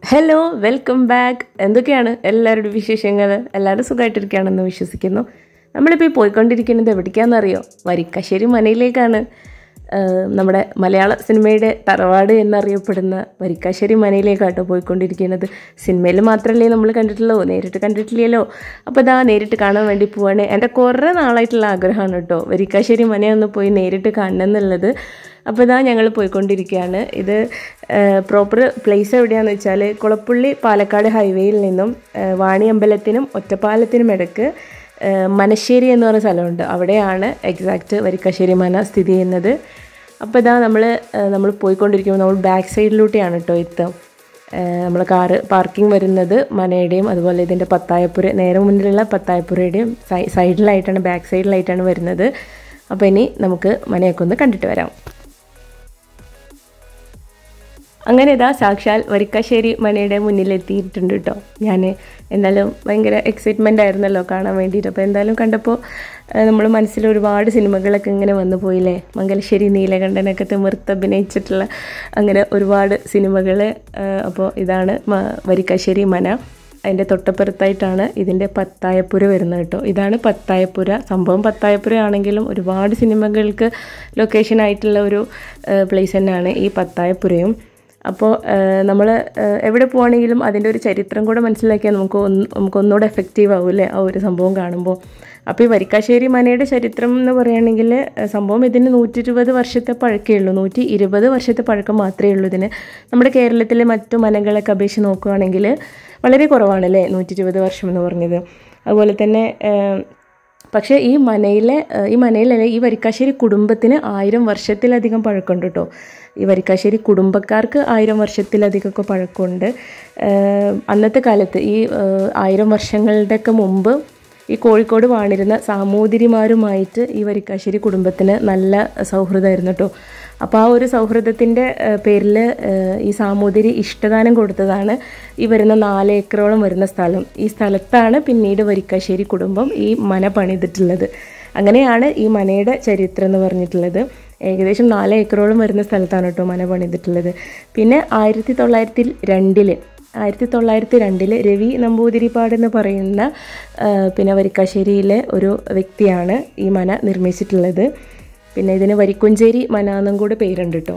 hello welcome back എന്തൊക്കെയാണ് എല്ലാവരുടെയും വിശേഷങ്ങൾ എല്ലാവരും സുഖമായിട്ടിരിക്കുകയാണെന്ന് വിശ്വസിക്കുന്നു നമ്മളിപ്പോൾ ഈ പോയിക്കൊണ്ടിരിക്കുന്നത് എവിടേക്കാണെന്നറിയോ വരിക്കാശ്ശേരി മനയിലേക്കാണ് ആഹ് നമ്മുടെ മലയാള സിനിമയുടെ തറവാട് എന്നറിയപ്പെടുന്ന വരിക്കാശ്ശേരി മനയിലേക്കാട്ടോ പോയിക്കൊണ്ടിരിക്കുന്നത് സിനിമയിൽ മാത്രമല്ലേ നമ്മൾ കണ്ടിട്ടുള്ളൂ നേരിട്ട് കണ്ടിട്ടില്ലല്ലോ അപ്പോൾ ഇതാ നേരിട്ട് കാണാൻ വേണ്ടി പോവാണ് എൻ്റെ കുറേ നാളായിട്ടുള്ള ആഗ്രഹമാണ് കേട്ടോ വരിക്കാശ്ശേരി മനയൊന്ന് പോയി നേരിട്ട് കാണണം എന്നുള്ളത് അപ്പോൾ ഇതാ ഞങ്ങൾ പോയിക്കൊണ്ടിരിക്കുകയാണ് ഇത് പ്രോപ്പർ പ്ലേസ് എവിടെയാണെന്ന് വെച്ചാൽ കുളപ്പുള്ളി പാലക്കാട് ഹൈവേയിൽ നിന്നും ആ, വാണിയമ്പലത്തിനും ഒറ്റപ്പാലത്തിനും ഇടയ്ക്ക് ആ, മനശ്ശേരി എന്ന് പറയുന്ന സ്ഥലമുണ്ട് അവിടെയാണ് എക്സാക്റ്റ് വരിക്കാശ്ശേരി മന സ്ഥിതി ചെയ്യുന്നത് അപ്പോൾ ഇതാ നമ്മൾ നമ്മൾ പോയിക്കൊണ്ടിരിക്കുമ്പോൾ നമ്മൾ ബാക്ക് സൈഡിലൂടെയാണ് കേട്ടോ എത്തുക നമ്മൾ കാറ് പാർക്കിംഗ് വരുന്നത് മനയുടെയും അതുപോലെ ഇതിൻ്റെ പത്തായപ്പുര നേരെ മുന്നിലുള്ള പത്തായപ്പുരയുടെയും സൈ സൈഡിലായിട്ടാണ് ബാക്ക് സൈഡിലായിട്ടാണ് വരുന്നത് അപ്പോൾ ഇനി നമുക്ക് മനയൊക്കെ ഒന്ന് കണ്ടിട്ട് വരാം അങ്ങനെ ഇതാ സാക്ഷാൽ വരിക്കാശ്ശേരി മനയുടെ മുന്നിൽ എത്തിയിട്ടുണ്ട് കേട്ടോ ഞാൻ എന്നാലും ഭയങ്കര എക്സൈറ്റ്മെൻ്റ് ആയിരുന്നല്ലോ കാണാൻ വേണ്ടിയിട്ട് അപ്പോൾ എന്തായാലും കണ്ടപ്പോൾ നമ്മൾ മനസ്സിൽ ഒരുപാട് സിനിമകളൊക്കെ ഇങ്ങനെ വന്നു പോയില്ലേ മംഗലശ്ശേരി നീലകണ്ഠനൊക്കെ തിമിർത്ത് അഭിനയിച്ചിട്ടുള്ള അങ്ങനെ ഒരുപാട് സിനിമകൾ അപ്പോൾ ഇതാണ് മ- വരിക്കാശ്ശേരി മന അതിൻ്റെ തൊട്ടപ്പുറത്തായിട്ടാണ് ഇതിൻ്റെ പത്തായപ്പുര വരുന്നത് കേട്ടോ ഇതാണ് പത്തായപ്പുര സംഭവം പത്തായപ്പുര ആണെങ്കിലും ഒരുപാട് സിനിമകൾക്ക് ലൊക്കേഷൻ ആയിട്ടുള്ള ഒരു പ്ലേസ് തന്നെയാണ് ഈ പത്തായപ്പുരയും അപ്പോൾ നമ്മൾ എവിടെ പോവാണെങ്കിലും അതിൻ്റെ ഒരു ചരിത്രം കൂടെ മനസ്സിലാക്കിയാൽ നമുക്ക് ഒന്ന് നമുക്ക് ഒന്നുകൂടെ എഫക്റ്റീവ് ആവില്ലേ ആ ഒരു സംഭവം കാണുമ്പോൾ അപ്പോൾ ഈ വരിക്കാശ്ശേരി മനയുടെ ചരിത്രം എന്ന് പറയുകയാണെങ്കിൽ ഏഹ്, സംഭവം ഇതിന് നൂറ്റി ഇരുപത് വർഷത്തെ പഴക്കേ ഉള്ളൂ നൂറ്റി ഇരുപത് വർഷത്തെ പഴക്കം മാത്രമേ ഉള്ളൂ ഇതിന് നമ്മുടെ കേരളത്തിലെ മറ്റു മനകളൊക്കെ അപേക്ഷിച്ച് നോക്കുകയാണെങ്കിൽ വളരെ കുറവാണ് അല്ലേ നൂറ്റി ഇരുപത് വർഷം എന്ന് പറഞ്ഞത് അതുപോലെ തന്നെ ഏഹ്, പക്ഷേ ഈ മനയിലെ ഏഹ്, ഈ മനയിലല്ലേ ഈ വരിക്കാശ്ശേരി കുടുംബത്തിന് ആയിരം വർഷത്തിലധികം പഴക്കമുണ്ട് കേട്ടോ ഈ വരിക്കാശ്ശേരി കുടുംബക്കാർക്ക് ആയിരം വർഷത്തിലധികമൊക്കെ പഴക്കമുണ്ട് ഏഹ്, അന്നത്തെ കാലത്ത് ഈ ഏഹ്, ആയിരം വർഷങ്ങളുടെയൊക്കെ മുമ്പ് ഈ കോഴിക്കോട് വാണിരുന്ന സാമൂതിരിമാരുമായിട്ട് ഈ വരിക്കാശ്ശേരി കുടുംബത്തിന് നല്ല സൗഹൃദമായിരുന്നു കേട്ടോ അപ്പോൾ ആ ഒരു സൗഹൃദത്തിൻ്റെ പേരിൽ ഈ സാമൂതിരി ഇഷ്ടദാനം കൊടുത്തതാണ് ഈ വരുന്ന നാല് ഏക്കറോളം വരുന്ന സ്ഥലം ഈ സ്ഥലത്താണ് പിന്നീട് വരിക്കാശ്ശേരി കുടുംബം ഈ മന പണിതിട്ടുള്ളത് അങ്ങനെയാണ് ഈ മനയുടെ ചരിത്രം എന്ന് പറഞ്ഞിട്ടുള്ളത് ഏകദേശം നാല് ഏക്കറോളം വരുന്ന സ്ഥലത്താണ് കേട്ടോ മന പണിതിട്ടുള്ളത് പിന്നെ ആയിരത്തി തൊള്ളായിരത്തി രണ്ടില് ആയിരത്തി തൊള്ളായിരത്തി രണ്ടിൽ രവി നമ്പൂതിരിപ്പാട് എന്ന് പറയുന്ന ആ, പിന്നെ വരിക്കാശ്ശേരിയിലെ ഒരു വ്യക്തിയാണ് ഈ മന നിർമ്മിച്ചിട്ടുള്ളത് പിന്നെ ഇതിന് വരിക്കുഞ്ചേരി മന എന്നും കൂടെ പേരുണ്ട് കേട്ടോ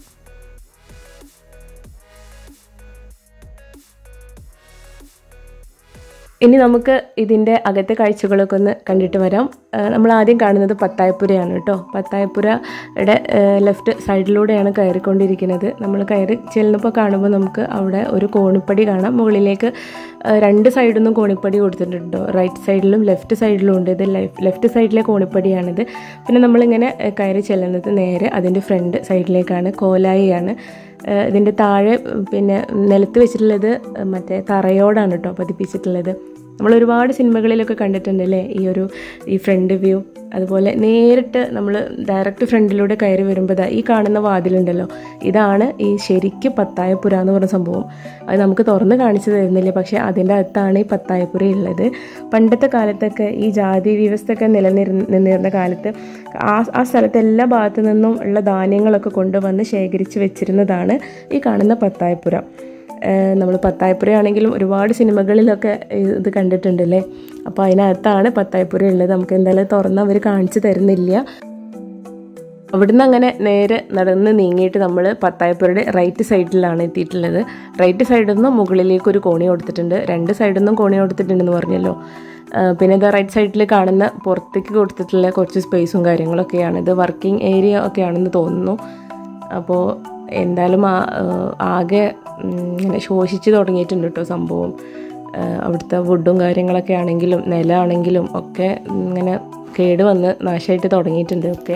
ഇനി നമുക്ക് ഇതിൻ്റെ അകത്തെ കാഴ്ചകളൊക്കെ ഒന്ന് കണ്ടിട്ട് വരാം ആ, നമ്മൾ ആദ്യം കാണുന്നത് പത്തായപ്പുരയാണ് കേട്ടോ പത്തായപ്പുരയുടെ ലെഫ്റ്റ് സൈഡിലൂടെയാണ് കയറിക്കൊണ്ടിരിക്കുന്നത് നമ്മൾ കയറി ചെല്ലുമ്പോൾ കാണുമ്പോൾ നമുക്ക് അവിടെ ഒരു കോണിപ്പടി കാണാം മുകളിലേക്ക് ആ, രണ്ട് സൈഡിൽ നിന്നും കോണിപ്പടി കൊടുത്തിട്ടുണ്ട് കേട്ടോ റൈറ്റ് സൈഡിലും ലെഫ്റ്റ് സൈഡിലും ഉണ്ട് ഇത് ലെഫ്റ്റ് സൈഡിലെ കോണിപ്പടിയാണിത് പിന്നെ നമ്മളിങ്ങനെ ആ, കയറി ചെല്ലുന്നത് നേരെ അതിൻ്റെ ഫ്രണ്ട് സൈഡിലേക്കാണ് കോലായിയാണ് ഏഹ് ഇതിൻ്റെ താഴെ ഉം, പിന്നെ നിലത്ത് വെച്ചിട്ടുള്ളത് ഏഹ് മറ്റേ തറയോടാണ് കേട്ടോ പതിപ്പിച്ചിട്ടുള്ളത് നമ്മൾ ഒരുപാട് സിനിമകളിലൊക്കെ കണ്ടിട്ടുണ്ട് അല്ലേ ഈ ഒരു ഈ ഫ്രണ്ട് വ്യൂ അതുപോലെ നേരിട്ട് നമ്മൾ ഡയറക്റ്റ് ഫ്രണ്ടിലൂടെ കയറി വരുമ്പോൾ ദാ ഈ കാണുന്ന വാതിലുണ്ടല്ലോ ഇതാണ് ഈ ശരിക്ക് പത്തായപ്പുര എന്ന് പറഞ്ഞ സംഭവം അത് നമുക്ക് തുറന്ന് കാണിച്ചു തരുന്നില്ല പക്ഷേ അതിൻ്റെ അകത്താണ് ഈ പത്തായപ്പുര ഉള്ളത് പണ്ടത്തെ കാലത്തൊക്കെ ഈ ജാതി വ്യവസ്ഥയൊക്കെ നിലനിരുന്ന നിന്നിരുന്ന കാലത്ത് ആ ആ സ്ഥലത്ത് എല്ലാ ഭാഗത്തു നിന്നും ഉള്ള ധാന്യങ്ങളൊക്കെ കൊണ്ടുവന്ന് ശേഖരിച്ച് വെച്ചിരുന്നതാണ് ഈ കാണുന്ന പത്തായപ്പുര നമ്മൾ പത്തായപ്പുര ആണെങ്കിലും ഒരുപാട് സിനിമകളിലൊക്കെ ഇത് കണ്ടിട്ടുണ്ടല്ലേ അപ്പോൾ അതിനകത്താണ് പത്തായപ്പുര ഉള്ളത് നമുക്ക് എന്തായാലും തുറന്ന് അവർ കാണിച്ചു തരുന്നില്ല അവിടുന്ന് അങ്ങനെ നേരെ നടന്ന് നീങ്ങിയിട്ട് നമ്മൾ പത്തായപ്പുരയുടെ റൈറ്റ് സൈഡിലാണ് എത്തിയിട്ടുള്ളത് റൈറ്റ് സൈഡിൽ നിന്ന് മുകളിലേക്ക് ഒരു കോണി കൊടുത്തിട്ടുണ്ട് രണ്ട് സൈഡിൽ നിന്നും കോണി കൊടുത്തിട്ടുണ്ടെന്ന് പറഞ്ഞല്ലോ ആ, പിന്നെ ഇത് റൈറ്റ് സൈഡിൽ കാണുന്ന പുറത്തേക്ക് കൊടുത്തിട്ടുള്ള കുറച്ച് സ്പേസും കാര്യങ്ങളൊക്കെയാണ് ഇത് വർക്കിംഗ് ഏരിയ ഒക്കെയാണെന്ന് തോന്നുന്നു അപ്പോൾ എന്തായാലും ആ ആ, ആകെ ഉം, ഇങ്ങനെ ശോഷിച്ച് തുടങ്ങിയിട്ടുണ്ട് കേട്ടോ സംഭവം ആ, അവിടുത്തെ വുഡും കാര്യങ്ങളൊക്കെ ആണെങ്കിലും നിലമാണെങ്കിലും ഒക്കെ ഇങ്ങനെ കേട് വന്ന് നാശമായിട്ട് തുടങ്ങിയിട്ടുണ്ട് ഒക്കെ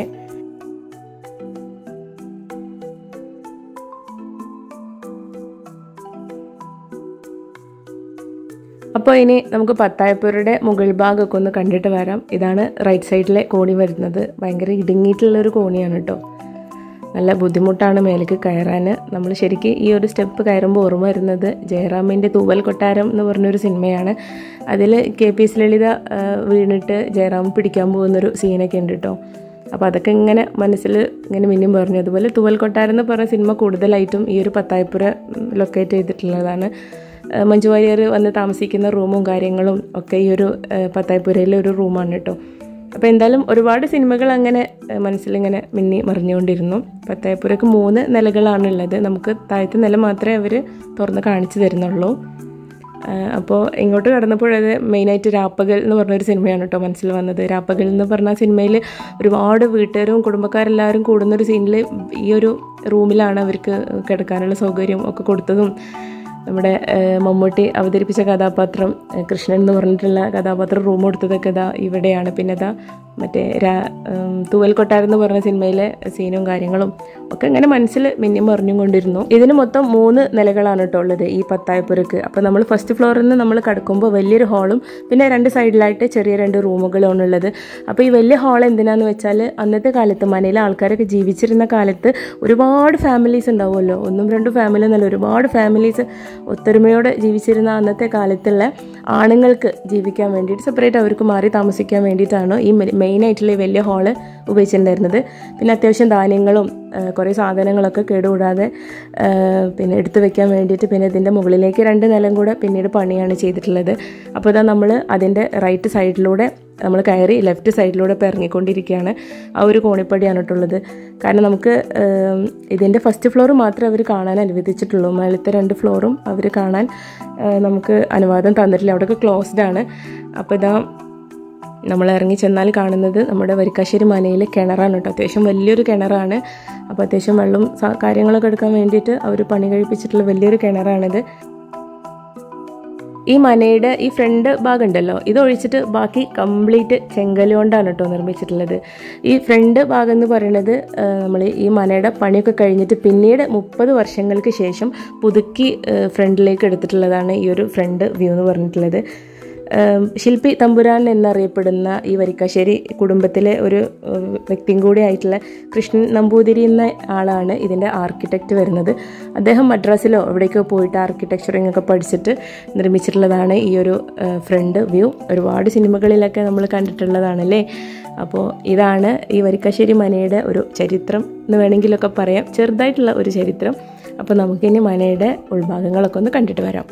അപ്പോൾ ഇനി നമുക്ക് പത്തായപ്പൂരുടെ മുകൾ ഭാഗമൊക്കെ ഒന്ന് കണ്ടിട്ട് വരാം ഇതാണ് റൈറ്റ് സൈഡിലെ കോണി വരുന്നത് ഭയങ്കര ഇടുങ്ങിയിട്ടുള്ള ഒരു കോണിയാണ് കേട്ടോ നല്ല ബുദ്ധിമുട്ടാണ് മേലേക്ക് കയറാൻ നമ്മൾ ശരിക്കും ഈ ഒരു സ്റ്റെപ്പ് കയറുമ്പോൾ ഓർമ്മ വരുന്നത് ജയറാമിൻ്റെ തൂവൽ കൊട്ടാരം എന്ന് പറഞ്ഞൊരു സിനിമയാണ് അതിൽ കെ പി എസ് ലളിത ആ, വീണിട്ട് ജയറാം പിടിക്കാൻ പോകുന്നൊരു സീനൊക്കെ ഉണ്ട് കേട്ടോ അപ്പോൾ അതൊക്കെ ഇങ്ങനെ മനസ്സിൽ ഇങ്ങനെ മിന്നും പറഞ്ഞു അതുപോലെ തുവൽ കൊട്ടാരം എന്ന് പറഞ്ഞ സിനിമ കൂടുതലായിട്ടും ഈ ഒരു പത്തായപ്പുര ലൊക്കേറ്റ് ചെയ്തിട്ടുള്ളതാണ് ഏഹ് മഞ്ജു വാര്യർ വന്ന് താമസിക്കുന്ന റൂമും കാര്യങ്ങളും ഒക്കെ ഈ ഒരു ഏഹ് പത്തായപ്പുരയിലെ ഒരു റൂമാണ് കേട്ടോ അപ്പോൾ എന്തായാലും ഒരുപാട് സിനിമകൾ അങ്ങനെ ഏഹ് മനസ്സിലിങ്ങനെ മിന്നി മറിഞ്ഞുകൊണ്ടിരുന്നു പത്തായപ്പുരക്ക് മൂന്ന് നിലകളാണുള്ളത് നമുക്ക് താഴത്തെ നില മാത്രമേ അവർ തുറന്ന് കാണിച്ചു തരുന്നുള്ളൂ അപ്പോൾ ഇങ്ങോട്ട് കടന്നപ്പോഴത് മെയിനായിട്ട് രാപ്പകൽ എന്ന് പറഞ്ഞൊരു സിനിമയാണ് കേട്ടോ മനസ്സിൽ വന്നത് രാപ്പകൽ എന്ന് പറഞ്ഞ സിനിമയിൽ ഒരുപാട് വീട്ടുകാരും കുടുംബക്കാരെല്ലാവരും കൂടുന്നൊരു സീനിൽ ഈ ഒരു റൂമിലാണ് അവർക്ക് കിടക്കാനുള്ള സൗകര്യം ഒക്കെ കൊടുത്തതും നമ്മുടെ ഏഹ്, മമ്മൂട്ടി അവതരിപ്പിച്ച കഥാപാത്രം ഏഹ്, കൃഷ്ണൻ എന്ന് പറഞ്ഞിട്ടുള്ള കഥാപാത്രം റൂം കൊടുത്തതൊക്കെ ഇതാ ഇവിടെയാണ് പിന്നെ ഇതാ മറ്റേ രാ ഉം, തൂവൽ കൊട്ടാരം എന്ന് പറഞ്ഞ സിനിമയിലെ സീനും കാര്യങ്ങളും ഒക്കെ ഇങ്ങനെ മനസ്സിൽ മിന്നി മറിഞ്ഞും കൊണ്ടിരുന്നു ഇതിന് മൊത്തം മൂന്ന് നിലകളാണ് കേട്ടോ ഉള്ളത് ഈ പത്തായപ്പുരക്ക് അപ്പോൾ നമ്മൾ ഫസ്റ്റ് ഫ്ലോറിൽ നിന്ന് നമ്മൾ കിടക്കുമ്പോൾ വലിയൊരു ഹാളും പിന്നെ രണ്ട് സൈഡിലായിട്ട് ചെറിയ രണ്ട് റൂമുകളാണ് ഉള്ളത് അപ്പോൾ ഈ വലിയ ഹാൾ എന്തിനാന്ന് വെച്ചാൽ അന്നത്തെ കാലത്ത് മനയിലെ ആൾക്കാരൊക്കെ ജീവിച്ചിരുന്ന കാലത്ത് ഒരുപാട് ഫാമിലീസ് ഉണ്ടാവുമല്ലോ ഒന്നും രണ്ടും ഫാമിലി എന്നല്ല ഒരുപാട് ഫാമിലീസ് ഒത്തൊരുമയോടെ ജീവിച്ചിരുന്ന അന്നത്തെ കാലത്തുള്ള ആണുങ്ങൾക്ക് ജീവിക്കാൻ വേണ്ടിയിട്ട് സെപ്പറേറ്റ് അവർക്ക് മാറി താമസിക്കാൻ വേണ്ടിയിട്ടാണ് ഈ മെയിൻ ആയിട്ടുള്ള ഈ വലിയ ഹാള് ഉപയോഗിച്ചിട്ടുണ്ടായിരുന്നത് പിന്നെ അത്യാവശ്യം ധാന്യങ്ങളും ആ, കുറേ സാധനങ്ങളൊക്കെ കേടുകൂടാതെ ആ, പിന്നെ എടുത്തു വെക്കാൻ വേണ്ടിയിട്ട് പിന്നെ ഇതിൻ്റെ മുകളിലേക്ക് രണ്ട് നിലം കൂടെ പിന്നീട് പണിയാണ് ചെയ്തിട്ടുള്ളത് അപ്പോൾ ഇതാ നമ്മൾ അതിൻ്റെ റൈറ്റ് സൈഡിലൂടെ നമ്മൾ കയറി ലെഫ്റ്റ് സൈഡിലൂടെ ഇപ്പോൾ ഇറങ്ങിക്കൊണ്ടിരിക്കുകയാണ് ആ ഒരു കോണിപ്പടിയാണ് കേട്ടുള്ളത് കാരണം നമുക്ക് ഏം, ഇതിൻ്റെ ഫസ്റ്റ് ഫ്ലോർ മാത്രമേ അവർ കാണാൻ അനുവദിച്ചിട്ടുള്ളൂ മേളത്തെ രണ്ട് ഫ്ലോറും അവർ കാണാൻ ഏ, നമുക്ക് അനുവാദം തന്നിട്ടില്ല അവിടെയൊക്കെ ക്ലോസ്ഡ് ആണ് അപ്പോൾ ഇതാ നമ്മൾ ഇറങ്ങി ചെന്നാൽ കാണുന്നത് നമ്മുടെ വരിക്കാശ്ശേരി മനയിലെ കിണറാണ് കേട്ടോ അത്യാവശ്യം വലിയൊരു കിണറാണ് അപ്പോൾ അത്യാവശ്യം വെള്ളം സ- കാര്യങ്ങളൊക്കെ എടുക്കാൻ വേണ്ടിയിട്ട് അവർ പണി കഴിപ്പിച്ചിട്ടുള്ള വലിയൊരു കിണറാണിത് ഈ മനയുടെ ഈ ഫ്രണ്ട് ഭാഗം ഉണ്ടല്ലോ ഇത് ഒഴിച്ചിട്ട് ബാക്കി കംപ്ലീറ്റ് ചെങ്കല് കൊണ്ടാണ് കേട്ടോ നിർമ്മിച്ചിട്ടുള്ളത് ഈ ഫ്രണ്ട് ഭാഗം എന്ന് പറയുന്നത് നമ്മൾ ഈ മനയുടെ പണിയൊക്കെ കഴിഞ്ഞിട്ട് പിന്നീട് മുപ്പത് വർഷങ്ങൾക്ക് ശേഷം പുതുക്കി ഫ്രണ്ടിലേക്ക് എടുത്തിട്ടുള്ളതാണ് ഈ ഒരു ഫ്രണ്ട് വ്യൂ എന്ന് പറഞ്ഞിട്ടുള്ളത് ഏം, ശില്പി തമ്പുരാൻ എന്നറിയപ്പെടുന്ന ഈ വരിക്കാശ്ശേരി കുടുംബത്തിലെ ഒരു ഏഹ്, വ്യക്തിയും കൂടി ആയിട്ടുള്ള കൃഷ്ണൻ നമ്പൂതിരി എന്ന ആളാണ് ഇതിൻ്റെ ആർക്കിടെക്റ്റ് വരുന്നത് അദ്ദേഹം മദ്രാസിലോ എവിടേക്കോ പോയിട്ട് ആർക്കിടെക്ചറിങ് ഒക്കെ പഠിച്ചിട്ട് നിർമ്മിച്ചിട്ടുള്ളതാണ് ഈ ഒരു ഫ്രണ്ട് വ്യൂ ഒരുപാട് സിനിമകളിലൊക്കെ നമ്മൾ കണ്ടിട്ടുള്ളതാണല്ലേ അപ്പോൾ ഇതാണ് ഈ വരിക്കാശ്ശേരി മനയുടെ ഒരു ചരിത്രം എന്ന് വേണമെങ്കിലൊക്കെ പറയാം ചെറുതായിട്ടുള്ള ഒരു ചരിത്രം അപ്പോൾ നമുക്കിനി മനയുടെ ഉൾഭാഗങ്ങളൊക്കെ ഒന്ന് കണ്ടിട്ട് വരാം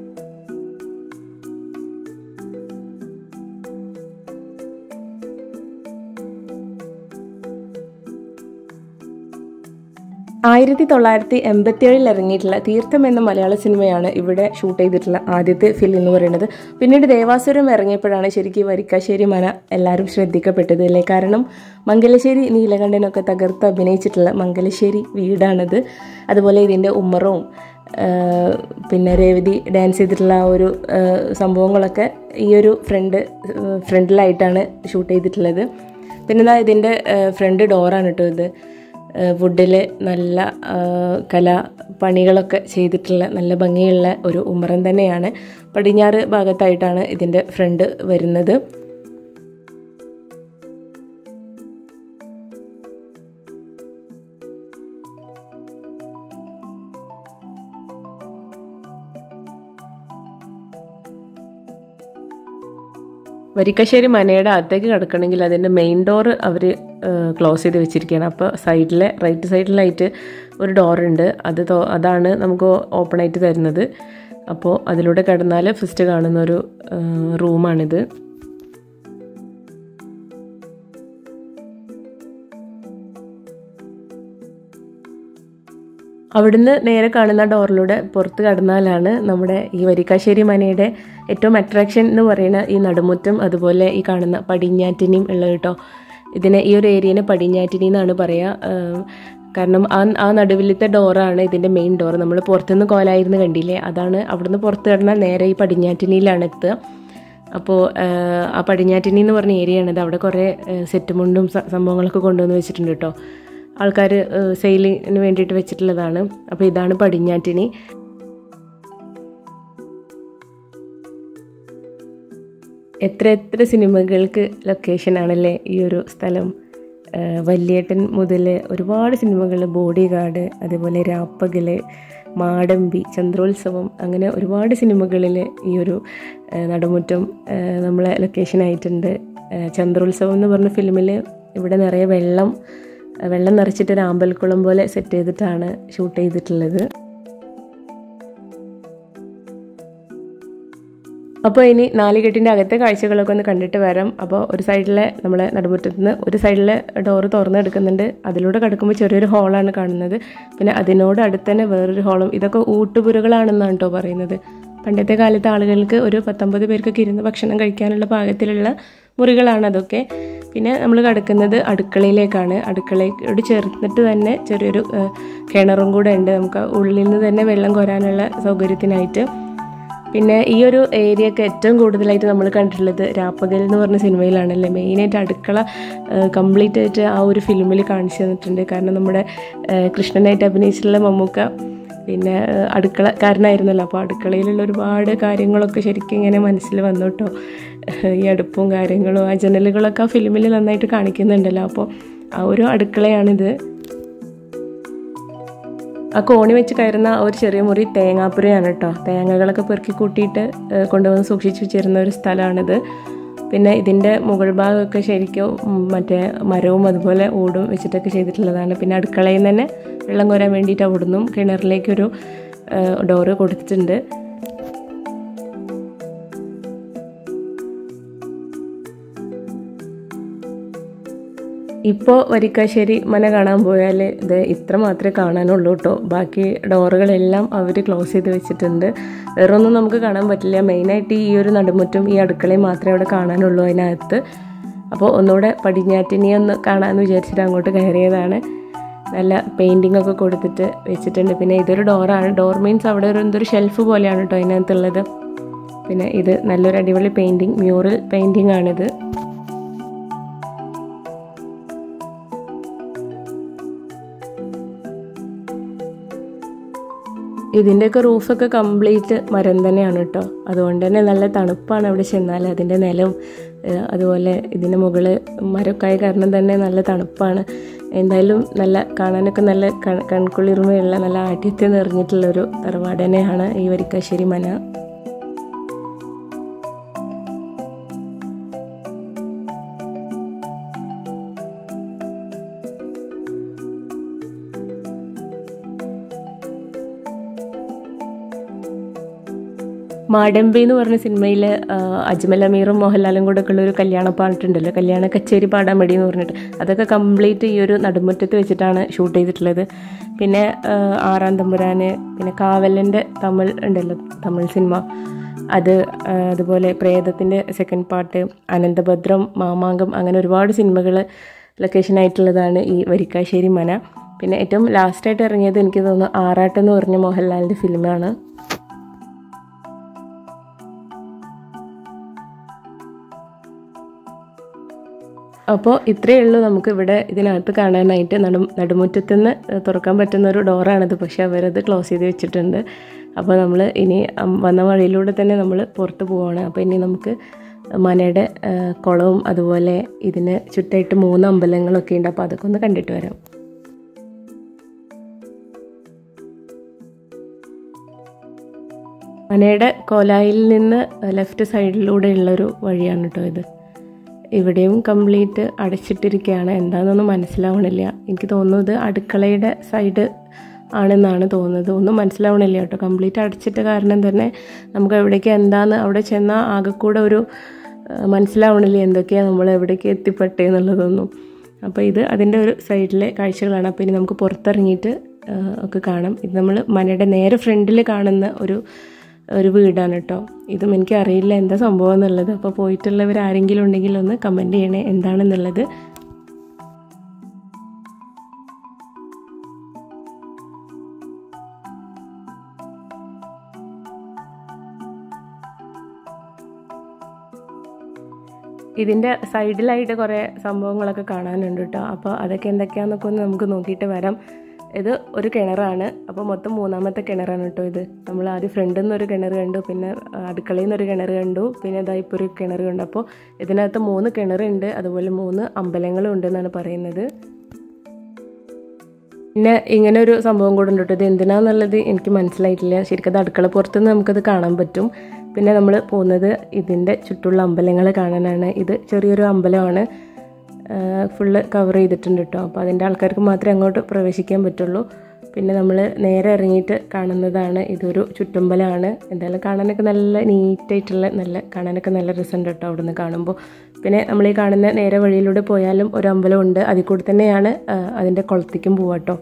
ആയിരത്തി തൊള്ളായിരത്തി എൺപത്തിയേഴിൽ ഇറങ്ങിയിട്ടുള്ള തീർത്ഥം എന്ന മലയാള സിനിമയാണ് ഇവിടെ ഷൂട്ട് ചെയ്തിട്ടുള്ള ആദ്യത്തെ ഫിലിം എന്ന് പറയുന്നത് പിന്നീട് ദേവാസുരം ഇറങ്ങിയപ്പോഴാണ് ശരിക്കും വരിക്കാശ്ശേരി മന എല്ലാവരും ശ്രദ്ധിക്കപ്പെട്ടത് അല്ലേ കാരണം മംഗലശ്ശേരി നീലകണ്ഠനൊക്കെ തകർത്ത് അഭിനയിച്ചിട്ടുള്ള മംഗലശ്ശേരി വീടാണിത് അതുപോലെ ഇതിൻ്റെ ഉമ്മറവും ആ, പിന്നെ രേവതി ഡാൻസ് ചെയ്തിട്ടുള്ള ആ ഒരു ആ, സംഭവങ്ങളൊക്കെ ഈ ഒരു ഫ്രണ്ട് ഫ്രണ്ടിലായിട്ടാണ് ഷൂട്ട് ചെയ്തിട്ടുള്ളത് പിന്നെ ദാ ഇതിൻ്റെ ഫ്രണ്ട് ഡോറാണ് കേട്ടോ ഇത് വുഡിൽ നല്ല ആ, കലാ പണികളൊക്കെ ചെയ്തിട്ടുള്ള നല്ല ഭംഗിയുള്ള ഒരു ഉമ്മറം തന്നെയാണ് പടിഞ്ഞാറ് ഭാഗത്തായിട്ടാണ് ഇതിൻ്റെ ഫ്രണ്ട് വരുന്നത് വരിക്കശ്ശേരി മനയുടെ അകത്തേക്ക് കിടക്കണമെങ്കിൽ അതിൻ്റെ മെയിൻ ഡോർ അവർ ക്ലോസ് ചെയ്ത് വെച്ചിരിക്കുകയാണ് അപ്പോൾ സൈഡിലെ റൈറ്റ് സൈഡിലായിട്ട് ഒരു ഡോറുണ്ട് അത് തോ- അതാണ് നമുക്ക് ഓപ്പൺ ആയിട്ട് തരുന്നത് അപ്പോൾ അതിലൂടെ കിടന്നാൽ ഫസ്റ്റ് കാണുന്ന ഒരു റൂമാണിത് അവിടുന്ന് നേരെ കാണുന്ന ഡോറിലൂടെ പുറത്ത് കടന്നാലാണ് നമ്മുടെ ഈ വരിക്കാശ്ശേരി മനയുടെ ഏറ്റവും അട്രാക്ഷൻ എന്ന് പറയുന്ന ഈ നടുമുറ്റം അതുപോലെ ഈ കാണുന്ന പടിഞ്ഞാറ്റിനിയും ഉള്ളത് കേട്ടോ ഇതിനെ ഈ ഒരു ഏരിയനെ പടിഞ്ഞാറ്റിനി എന്നാണ് പറയുക ആഹ് കാരണം ആ ആ നടുവിലത്തെ ഡോറാണ് ഇതിൻ്റെ മെയിൻ ഡോർ നമ്മൾ പുറത്തുനിന്ന് കോലായിരുന്നു കണ്ടില്ലേ അതാണ് അവിടുന്ന് പുറത്ത് കിടന്നാൽ നേരെ ഈ പടിഞ്ഞാറ്റിനിയിലാണ് എത്തുക അപ്പോൾ ആ പടിഞ്ഞാറ്റിനി എന്ന് പറഞ്ഞ ഏരിയയാണിത് അവിടെ കുറേ സെറ്റ് മുണ്ടും സ- സംഭവങ്ങളൊക്കെ കൊണ്ടുവന്ന് വെച്ചിട്ടുണ്ട് കേട്ടോ ആൾക്കാർ സെയിലിങ്ങിന് വേണ്ടിയിട്ട് വെച്ചിട്ടുള്ളതാണ് അപ്പോൾ ഇതാണ് പടിഞ്ഞാറ്റിനി എത്ര എത്ര സിനിമകൾക്ക് ലൊക്കേഷൻ ആണല്ലേ ഈ ഒരു സ്ഥലം ആ, വല്യേട്ടൻ മുതൽ ഒരുപാട് സിനിമകൾ ബോഡി ഗാർഡ് അതേപോലെ രാപ്പകല് മാടമ്പി ചന്ദ്രോത്സവം അങ്ങനെ ഒരുപാട് സിനിമകളിൽ ഈ ഒരു ആ, നടുമുറ്റം ആ, നമ്മളെ ലൊക്കേഷൻ ആയിട്ടുണ്ട് ആ, ചന്ദ്രോത്സവം എന്ന് പറഞ്ഞ ഫിലിമിൽ ഇവിടെ നിറയെ വെള്ളം വെള്ളം നിറച്ചിട്ട് ഒരു ആമ്പൽക്കുളം പോലെ സെറ്റ് ചെയ്തിട്ടാണ് ഷൂട്ട് ചെയ്തിട്ടുള്ളത് അപ്പോൾ ഇനി നാലുകെട്ടിൻ്റെ അകത്തെ കാഴ്ചകളൊക്കെ ഒന്ന് കണ്ടിട്ട് വരാം അപ്പോൾ ഒരു സൈഡിലെ നമ്മളെ നടുമുറ്റത്ത് നിന്ന് ഒരു സൈഡിലെ ഡോറ് തുറന്നെടുക്കുന്നുണ്ട് അതിലൂടെ കിടക്കുമ്പോൾ ചെറിയൊരു ഹോളാണ് കാണുന്നത് പിന്നെ അതിനോട് അടുത്ത് തന്നെ വേറൊരു ഹോളും ഇതൊക്കെ ഊട്ടുപുരകളാണെന്നാണ് കേട്ടോ പറയുന്നത് പണ്ടത്തെ കാലത്ത് ആളുകൾക്ക് ഒരു പത്തൊമ്പത് പേർക്കൊക്കെ ഇരുന്ന് ഭക്ഷണം കഴിക്കാനുള്ള പാകത്തിലുള്ള മുറികളാണ് അതൊക്കെ പിന്നെ നമ്മൾ കിടക്കുന്നത് അടുക്കളയിലേക്കാണ് അടുക്കളയോട് ചേർന്നിട്ട് തന്നെ ചെറിയൊരു കിണറും കൂടെ ഉണ്ട് നമുക്ക് ഉള്ളിൽ നിന്ന് തന്നെ വെള്ളം കോരാനുള്ള സൗകര്യത്തിനായിട്ട് പിന്നെ ഈ ഒരു ഏരിയ ഒക്കെ ഏറ്റവും കൂടുതലായിട്ട് നമ്മൾ കണ്ടിട്ടുള്ളത് രാപ്പകൽ എന്ന് പറഞ്ഞ സിനിമയിലാണല്ലേ മെയിനായിട്ട് അടുക്കള കംപ്ലീറ്റ് ആയിട്ട് ആ ഒരു ഫിലിമിൽ കാണിച്ചു തന്നിട്ടുണ്ട് കാരണം നമ്മുടെ കൃഷ്ണനായിട്ട് അഭിനയിച്ചിട്ടുള്ള മമ്മൂക്ക പിന്നെ അടുക്കളക്കാരനായിരുന്നല്ലോ അപ്പോൾ അടുക്കളയിലുള്ള ഒരുപാട് കാര്യങ്ങളൊക്കെ ശരിക്കും ഇങ്ങനെ മനസ്സിൽ വന്നു കേട്ടോ ഈ അടുപ്പും കാര്യങ്ങളും ആ ജനലുകളൊക്കെ ആ ഫിലിമിൽ നന്നായിട്ട് കാണിക്കുന്നുണ്ടല്ലോ അപ്പോൾ ആ ഒരു അടുക്കളയാണിത് ആ കോണി വെച്ച് കയറുന്ന ഒരു ചെറിയ മുറി തേങ്ങാപ്പുരയാണ് കേട്ടോ തേങ്ങകളൊക്കെ പെറുക്കി കൂട്ടിയിട്ട് കൊണ്ടുവന്ന് സൂക്ഷിച്ച് വെച്ചിരുന്ന ഒരു സ്ഥലമാണിത് പിന്നെ ഇതിൻ്റെ മുകൾ ഭാഗമൊക്കെ ശരിക്കും മറ്റേ മരവും അതുപോലെ ഓടും വെച്ചിട്ടൊക്കെ ചെയ്തിട്ടുള്ളതാണ് പിന്നെ അടുക്കളയിൽ നിന്ന് തന്നെ വെള്ളം കോരാൻ വേണ്ടിയിട്ട് അവിടുന്നും കിണറിലേക്കൊരു ഡോറ് കൊടുത്തിട്ടുണ്ട് ഇപ്പോൾ വരിക്കാശ്ശേരി മന കാണാൻ പോയാൽ ഇത് ഇത്ര മാത്രമേ കാണാനുള്ളൂ കേട്ടോ ബാക്കി ഡോറുകളെല്ലാം അവർ ക്ലോസ് ചെയ്ത് വെച്ചിട്ടുണ്ട് വേറെ ഒന്നും നമുക്ക് കാണാൻ പറ്റില്ല മെയിനായിട്ട് ഈ ഒരു നടുമുറ്റും ഈ അടുക്കളയും മാത്രമേ അവിടെ കാണാനുള്ളൂ അതിനകത്ത് അപ്പോൾ ഒന്നുകൂടെ പടിഞ്ഞാറ്റിനെ ഒന്ന് കാണാമെന്ന് വിചാരിച്ചിട്ട് അങ്ങോട്ട് കയറിയതാണ് നല്ല പെയിൻറ്റിംഗ് ഒക്കെ കൊടുത്തിട്ട് വെച്ചിട്ടുണ്ട് പിന്നെ ഇതൊരു ഡോറാണ് ഡോർ മീൻസ് അവിടെ ഒരു എന്തൊരു ഷെൽഫ് പോലെയാണ് കേട്ടോ അതിനകത്തുള്ളത് പിന്നെ ഇത് നല്ലൊരു അടിപൊളി പെയിൻറ്റിങ് മ്യൂറൽ പെയിൻറ്റിംഗ് ആണിത് ഇതിൻ്റെയൊക്കെ റൂഫൊക്കെ കംപ്ലീറ്റ് മരം തന്നെയാണ് കേട്ടോ അതുകൊണ്ട് തന്നെ നല്ല തണുപ്പാണ് അവിടെ ചെന്നാൽ അതിൻ്റെ നിലവും അതുപോലെ ഇതിൻ്റെ മുകളിൽ മരമൊക്കെ ആയ കാരണം തന്നെ നല്ല തണുപ്പാണ് എന്തായാലും നല്ല കാണാനൊക്കെ നല്ല കൺകുളിർമയുള്ള നല്ല ആഠ്യത്യം നിറഞ്ഞിട്ടുള്ളൊരു തറവാട് തന്നെയാണ് ഈ വരിക്കാശ്ശേരി മന മാടമ്പി എന്ന് പറഞ്ഞ സിനിമയിൽ അജ്മൽ അമീറും മോഹൻലാലും കൂടെ ഉള്ള ഒരു കല്യാണ പാട്ടുണ്ടല്ലോ കല്യാണ കച്ചേരി പാടാൻ മടി എന്ന് പറഞ്ഞിട്ട് അതൊക്കെ കംപ്ലീറ്റ് ഈ ഒരു നടുമുറ്റത്ത് വെച്ചിട്ടാണ് ഷൂട്ട് ചെയ്തിട്ടുള്ളത് പിന്നെ ആറാം തമ്പുരാന് പിന്നെ കാവലൻ്റെ തമിഴ് ഉണ്ടല്ലോ തമിഴ് സിനിമ അത് അതുപോലെ പ്രേതത്തിൻ്റെ സെക്കൻഡ് പാർട്ട് അനന്തഭദ്രം മാമാങ്കം അങ്ങനെ ഒരുപാട് സിനിമകൾ ലൊക്കേഷനായിട്ടുള്ളതാണ് ഈ വരിക്കാശ്ശേരി മന പിന്നെ ഏറ്റവും ലാസ്റ്റായിട്ട് ഇറങ്ങിയത് എനിക്ക് തോന്നുന്നു ആറാട്ട് എന്ന് പറഞ്ഞ മോഹൻലാലിൻ്റെ ഫിലിമാണ് അപ്പോൾ ഇത്രയേ ഉള്ളൂ നമുക്ക് ഇവിടെ ഇതിനകത്ത് കാണാനായിട്ട് നടു നടുമുറ്റത്ത് നിന്ന് തുറക്കാൻ പറ്റുന്ന ഒരു ഡോറാണിത് പക്ഷേ അവരത് ക്ലോസ് ചെയ്ത് വെച്ചിട്ടുണ്ട് അപ്പോൾ നമ്മൾ ഇനി വന്ന വഴിയിലൂടെ തന്നെ നമ്മൾ പുറത്ത് പോവുകയാണ് അപ്പോൾ ഇനി നമുക്ക് മനയുടെ കുളവും അതുപോലെ ഇതിന് ചുറ്റായിട്ട് മൂന്ന് അമ്പലങ്ങളൊക്കെ ഉണ്ട് അപ്പോൾ അതൊക്കെ ഒന്ന് കണ്ടിട്ട് വരാം മനയുടെ കോലായിൽ നിന്ന് ലെഫ്റ്റ് സൈഡിലൂടെ ഉള്ളൊരു വഴിയാണ് കേട്ടോ ഇത് ഇവിടെയും കംപ്ലീറ്റ് അടച്ചിട്ടിരിക്കുകയാണ് എന്താണെന്നൊന്നും മനസ്സിലാവണില്ല എനിക്ക് തോന്നുന്നത് അടുക്കളയുടെ സൈഡ് ആണെന്നാണ് തോന്നുന്നത് ഒന്നും മനസ്സിലാവണില്ല കേട്ടോ കംപ്ലീറ്റ് അടച്ചിട്ട് കാരണം തന്നെ നമുക്ക് എവിടേക്ക് എന്താന്ന് അവിടെ ചെന്നാൽ ആകെക്കൂടെ ഒരു മനസ്സിലാവണില്ല എന്തൊക്കെയാണ് നമ്മൾ എവിടേക്ക് എത്തിപ്പെട്ടേ എന്നുള്ളതൊന്നും അപ്പോൾ ഇത് അതിൻ്റെ ഒരു സൈഡിലെ കാഴ്ചകളാണ് അപ്പോൾ ഇനി നമുക്ക് പുറത്തിറങ്ങിയിട്ട് ഒക്കെ കാണാം ഇത് നമ്മൾ മനയുടെ നേരെ ഫ്രണ്ടിൽ കാണുന്ന ഒരു ഒരു വീടാണ് കേട്ടോ ഇതും എനിക്ക് അറിയില്ല എന്താ സംഭവം എന്നുള്ളത് അപ്പോൾ പോയിട്ടുള്ളവർ ആരെങ്കിലും ഉണ്ടെങ്കിൽ ഒന്ന് കമൻറ്റ് ചെയ്യണേ എന്താണെന്നുള്ളത് ഇതിൻ്റെ സൈഡിലായിട്ട് കുറേ സംഭവങ്ങളൊക്കെ കാണാനുണ്ട് കേട്ടോ അപ്പോൾ അതൊക്കെ എന്തൊക്കെയാണെന്നൊക്കെ ഒന്ന് നമുക്ക് നോക്കിയിട്ട് വരാം ഇത് ഒരു കിണറാണ് അപ്പോൾ മൊത്തം മൂന്നാമത്തെ കിണറാണ് കേട്ടോ ഇത് നമ്മൾ ആദ്യം ഫ്രണ്ടിൽ നിന്ന് ഒരു കിണർ കണ്ടു പിന്നെ അടുക്കളയിൽ നിന്ന് ഒരു കിണർ കണ്ടു പിന്നെ ഇതാ ഇപ്പോൾ ഒരു കിണർ കണ്ടു അപ്പോൾ ഇതിനകത്ത് മൂന്ന് കിണറുണ്ട് അതുപോലെ മൂന്ന് അമ്പലങ്ങളും ഉണ്ടെന്നാണ് പറയുന്നത് പിന്നെ ഇങ്ങനെ ഒരു സംഭവം കൂടെ ഉണ്ട് കേട്ടോ ഇത് എന്തിനാന്നുള്ളത് എനിക്ക് മനസ്സിലായിട്ടില്ല ശരിക്കും അത് അടുക്കള പുറത്തുനിന്ന് നമുക്കത് കാണാൻ പറ്റും പിന്നെ നമ്മൾ പോകുന്നത് ഇതിൻ്റെ ചുറ്റുള്ള അമ്പലങ്ങൾ കാണാനാണ് ഇത് ചെറിയൊരു അമ്പലമാണ് ഫുള്ള് കവർ ചെയ്തിട്ടുണ്ട് കേട്ടോ അപ്പോൾ അതിൻ്റെ ആൾക്കാർക്ക് മാത്രമേ അങ്ങോട്ട് പ്രവേശിക്കാൻ പറ്റുള്ളൂ പിന്നെ നമ്മൾ നേരെ ഇറങ്ങിയിട്ട് കാണുന്നതാണ് ഇതൊരു ചുറ്റുമ്പലാണ് എന്തായാലും കാണാനൊക്കെ നല്ല നീറ്റായിട്ടുള്ള നല്ല കാണാനൊക്കെ നല്ല രസമുണ്ട് കേട്ടോ അവിടെ നിന്ന് കാണുമ്പോൾ പിന്നെ നമ്മൾ ഈ കാണുന്ന നേരെ വഴിയിലൂടെ പോയാലും ഒരു അമ്പലമുണ്ട് അതിൽ കൂടി തന്നെയാണ് ആ, അതിൻ്റെ കുളത്തേക്കും പോവാട്ടോ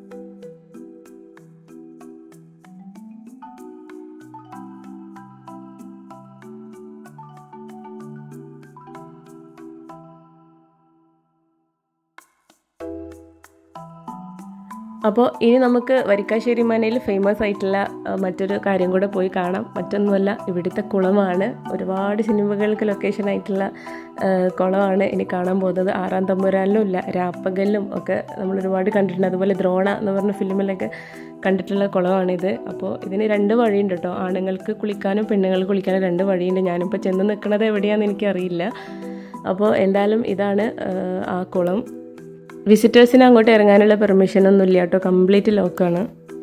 അപ്പോൾ ഇനി നമുക്ക് വരിക്കാശ്ശേരി മനയിൽ ഫേമസ് ആയിട്ടുള്ള ആ, മറ്റൊരു കാര്യം കൂടെ പോയി കാണാം മറ്റൊന്നുമല്ല ഇവിടുത്തെ കുളമാണ് ഒരുപാട് സിനിമകൾക്ക് ലൊക്കേഷൻ ആയിട്ടുള്ള ആ, കുളമാണ് ഇനി കാണാൻ പോകുന്നത് ആറാം തമ്പുരാനിലും ഇല്ല രാപ്പകലിലും ഒക്കെ നമ്മൾ ഒരുപാട് കണ്ടിട്ടുണ്ട് അതുപോലെ ദ്രോണ എന്ന് പറഞ്ഞ ഫിലിമിലൊക്കെ കണ്ടിട്ടുള്ള കുളമാണിത് അപ്പോൾ ഇതിന് രണ്ട് വഴിയുണ്ട് കേട്ടോ ആണുങ്ങൾക്ക് കുളിക്കാനും പെണ്ണുങ്ങൾക്ക് കുളിക്കാനും രണ്ട് വഴിയുണ്ട് ഞാനിപ്പോൾ ചെന്ന് നിൽക്കുന്നത് എവിടെയാണെന്ന് എനിക്കറിയില്ല അപ്പോൾ എന്തായാലും ഇതാണ് ആ, ആ കുളം വിസിറ്റേഴ്സിന് അങ്ങോട്ട് ഇറങ്ങാനുള്ള പെർമിഷൻ ഒന്നും ഇല്ല കേട്ടോ കംപ്ലീറ്റ് ലോക്കാണ്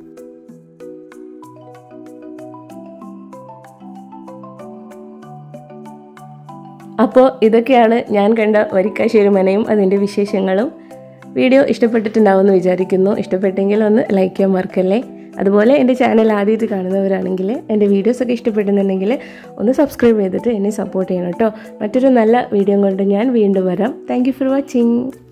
അപ്പോൾ ഇതൊക്കെയാണ് ഞാൻ കണ്ട വരിക്കാശ്ശേരി മനയും അതിൻ്റെ വിശേഷങ്ങളും വീഡിയോ ഇഷ്ടപ്പെട്ടിട്ടുണ്ടാവുമെന്ന് വിചാരിക്കുന്നു ഇഷ്ടപ്പെട്ടെങ്കിൽ ഒന്ന് ലൈക്ക് ചെയ്യാൻ മറക്കല്ലേ അതുപോലെ എൻ്റെ ചാനൽ ആദ്യമായിട്ട് കാണുന്നവരാണെങ്കിൽ എൻ്റെ വീഡിയോസൊക്കെ ഇഷ്ടപ്പെടുന്നുണ്ടെങ്കിൽ ഒന്ന് സബ്സ്ക്രൈബ് ചെയ്തിട്ട് എന്നെ സപ്പോർട്ട് ചെയ്യണം കേട്ടോ മറ്റൊരു നല്ല വീഡിയോ കൊണ്ട് ഞാൻ വീണ്ടും വരാം താങ്ക് ഫോർ വാച്ചിങ്